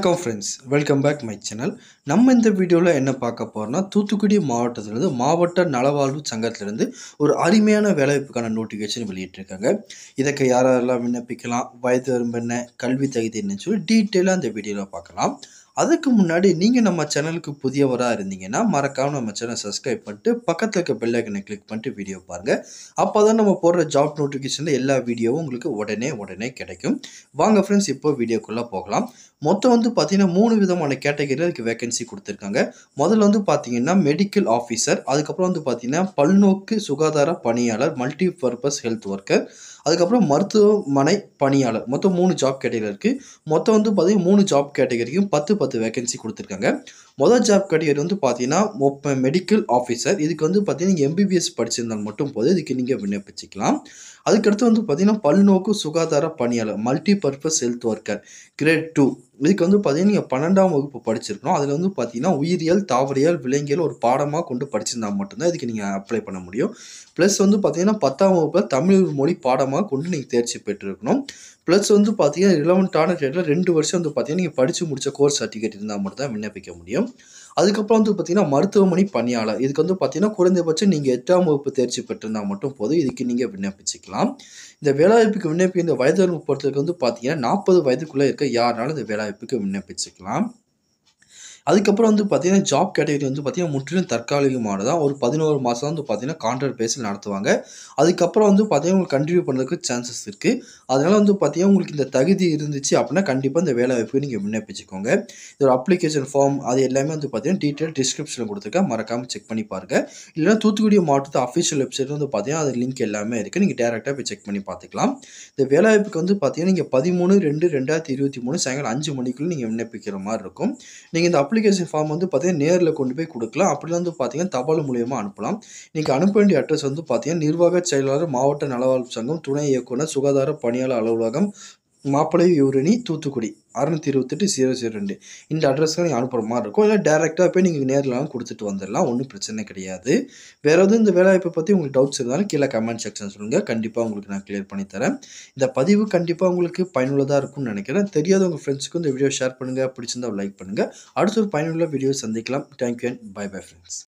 வணக்கம் friends welcome back my channel நம்ம இந்த வீடியோவில் என்ன பார்க்க போகிறோம்னா தூத்துக்குடி மாவட்டத்திலிருந்து மாவட்ட நலவாழ்வு சங்கத்திலிருந்து ஒரு அருமையான வேலைவாய்ப்புக்கான நோட்டிஃபிகேஷன் வெளியிட்டிருக்காங்க இதற்கு யாரெல்லாம் விண்ணப்பிக்கலாம் வயது வரம்பு என்ன கல்வி தகுதி என்னன்னு சொல்லி டீட்டெயிலாக இந்த வீடியோவில் பார்க்கலாம் அதுக்கு முன்னாடி நீங்கள் நம்ம சேனலுக்கு புதியவராக இருந்தீங்கன்னா மறக்காமல் நம்ம சேனல் சப்ஸ்கிரைப் பண்ணிட்டு பக்கத்தில் இருக்க பெல் ஐக்கனை கிளிக் பண்ணிட்டு வீடியோ பாருங்கள் அப்போ தான் நம்ம போடுற ஜாப் நோட்டிஃபிகேஷனில் எல்லா வீடியோவும் உங்களுக்கு உடனே உடனே கிடைக்கும் வாங்க ஃப்ரெண்ட்ஸ் இப்போ வீடியோக்குள்ளே போகலாம் மொத்தம் வந்து பார்த்தீங்கன்னா மூணு விதமான கேட்டகரியில் இதுக்கு வேகன்சி கொடுத்துருக்காங்க முதல்ல வந்து பார்த்தீங்கன்னா மெடிக்கல் ஆஃபீஸர் அதுக்கப்புறம் வந்து பார்த்தீங்கன்னா பல்நோக்கு சுகாதார பணியாளர் மல்டி பர்பஸ் ஹெல்த் ஒர்க்கர் அதுக்கப்புறம் மருத்துவமனை பணியாளர் மொத்தம் மூணு ஜாப் கேட்டகரி இருக்குது மொத்தம் வந்து பார்த்தீங்கன்னா மூணு ஜாப் கேட்டகரிக்கும் பத்து பத்து வேகன்சி கொடுத்துருக்காங்க முதல் ஜாப் கேட்டகரி வந்து பார்த்தீங்கன்னா மெடிக்கல் ஆஃபீஸர் இதுக்கு வந்து பார்த்தீங்கன்னா நீங்கள் எம்பிபிஎஸ் படிச்சிருந்தால் மட்டும் போதும் இதுக்கு நீங்கள் விண்ணப்பிச்சிக்கலாம் அதுக்கடுத்து வந்து பார்த்தீங்கன்னா பல்நோக்கு சுகாதார பணியாளர் multi purpose health worker grade two இதுக்கு வந்து பார்த்தீங்கன்னா நீங்கள் பன்னெண்டாம் வகுப்பு படிச்சிருக்கணும் அதில் வந்து பார்த்தீங்கன்னா உயிரியல் தாவரியல் விலங்கியல் ஒரு பாடமாக கொண்டு படிச்சிருந்தால் மட்டும்தான் இதுக்கு நீங்கள் அப்ளை பண்ண முடியும் ப்ளஸ் வந்து பார்த்தீங்கன்னா பத்தாம் வகுப்பில் தமிழ் மொழி பாடமாக கொண்டு நீங்கள் தேர்ச்சி பெற்றிருக்கணும் ப்ளஸ் வந்து பார்த்தீங்கன்னா ரிலவெண்ட்டான டேட்டில் ரெண்டு வருஷம் வந்து பார்த்தீங்கன்னா நீங்கள் படித்து முடிச்ச கோர்ஸ் சர்டிஃபிகேட் இருந்தால் மட்டும் தான் விண்ணப்பிக்க முடியும் அதுக்கப்புறம் வந்து பார்த்தீங்கன்னா மருத்துவமனை பணியாளர் இதுக்கு வந்து பார்த்தீங்கன்னா குறைந்தபட்சம் நீங்கள் எட்டாம் வகுப்பு தேர்ச்சி பெற்றிருந்தால் மட்டும் போதும் இதுக்கு நீங்கள் விண்ணப்பிச்சுக்கலாம் இந்த வேலைவாய்ப்புக்கு விண்ணப்பி இந்த வயது வரம்பு பொறுத்தவரைக்கும் வந்து பார்த்தீங்கன்னா நாற்பது வயதுக்குள்ளே இருக்க யாருனாலும் இந்த வேலைவாய்ப்புக்கு விண்ணப்பிச்சுக்கலாம் அதுக்கப்புறம் வந்து பார்த்தீங்கன்னா ஜாப் கேட்டகரி வந்து பார்த்தீங்கன்னா முற்றிலும் தற்காலிகமானதான் ஒரு பதினோரு மாதம் வந்து பார்த்தீங்கன்னா கான்ட்ராக்ட் பேஸில் நடத்துவாங்க அதுக்கப்புறம் வந்து பார்த்தீங்கன்னா உங்களுக்கு கண்டினியூ பண்ணுறதுக்கு சான்சஸ் இருக்குது அதனால் வந்து பார்த்தீங்கன்னா உங்களுக்கு இந்த தகுதி இருந்துச்சு அப்படின்னா கண்டிப்பாக இந்த வேலை வாய்ப்புக்கு நீங்கள் விண்ணப்பிச்சுக்கோங்க இது ஒரு அப்ளிகேஷன் ஃபார்ம் அது எல்லாமே வந்து பார்த்தீங்கன்னா டீட்டெயில் டிஸ்கிரிப்ஷனில் கொடுத்துருக்கேன் மறக்காமல் செக் பண்ணி பாருங்கள் இல்லைனா தூத்துக்குடி மாவட்டத்து அஃபிஷியல் வெப்சைட் வந்து பார்த்தீங்கன்னா அது லிங்க் எல்லாமே இருக்குது நீங்கள் டேரெக்டாக போய் செக் பண்ணி பார்த்துக்கலாம் இந்த வேலை வாய்ப்புக்கு வந்து பார்த்தீங்கன்னா நீங்கள் பதிமூணு ரெண்டு ரெண்டாயிரத்தி இருபத்தி மூணு சாயங்காலம் அஞ்சு மணிக்குள்ளே நீங்கள் விண்ணப்பிக்கிற மாதிரி இருக்கும் நீங்கள் இந்த அப்ளிகேஷன் ஃபார்ம் வந்து பார்த்தீங்கன்னா நேரில் கொண்டு போய் கொடுக்கலாம் அப்படி வந்து பார்த்தீங்கன்னா தபால் மூலியமாக அனுப்பலாம் நீங்கள் அனுப்ப வேண்டிய அட்ரஸ் வந்து பார்த்தீங்கன்னா நிர்வாக செயலாளர் மாவட்ட நலவாழ்வு சங்கம் துணை இயக்குனர் சுகாதார பணியாளர் அலுவலகம் மாப்பிளை யூரணி தூத்துக்குடி அறுநூத்தி இருபத்தெட்டு ஜீரோ ஜீரோ ரெண்டு இந்த அட்ரஸ்க்கு நீங்கள் அனுப்புகிற மாதிரி இருக்கும் இல்லை டேரெக்டாக போய் நீங்கள் நேரில் கொடுத்துட்டு வந்துடலாம் ஒன்றும் பிரச்சனை கிடையாது வேறு எதுவும் இந்த வேலைவாய்ப்பை பற்றி உங்களுக்கு டவுட்ஸ் இருந்தாலும் கீழே கமெண்ட் செக்ஷன் சொல்லுங்கள் கண்டிப்பாக உங்களுக்கு நான் கிளியர் பண்ணி தரேன் இந்த பதிவு கண்டிப்பாக உங்களுக்கு பயனுள்ளதாக இருக்கும்னு நினைக்கிறேன் தெரியாத உங்கள் ஃப்ரெண்ட்ஸுக்கும் இந்த வீடியோ ஷேர் பண்ணுங்கள் பிடிச்சிருந்தா லைக் பண்ணுங்கள் அடுத்த ஒரு பயனுள்ள வீடியோ சந்திக்கலாம் thank you and bye bye friends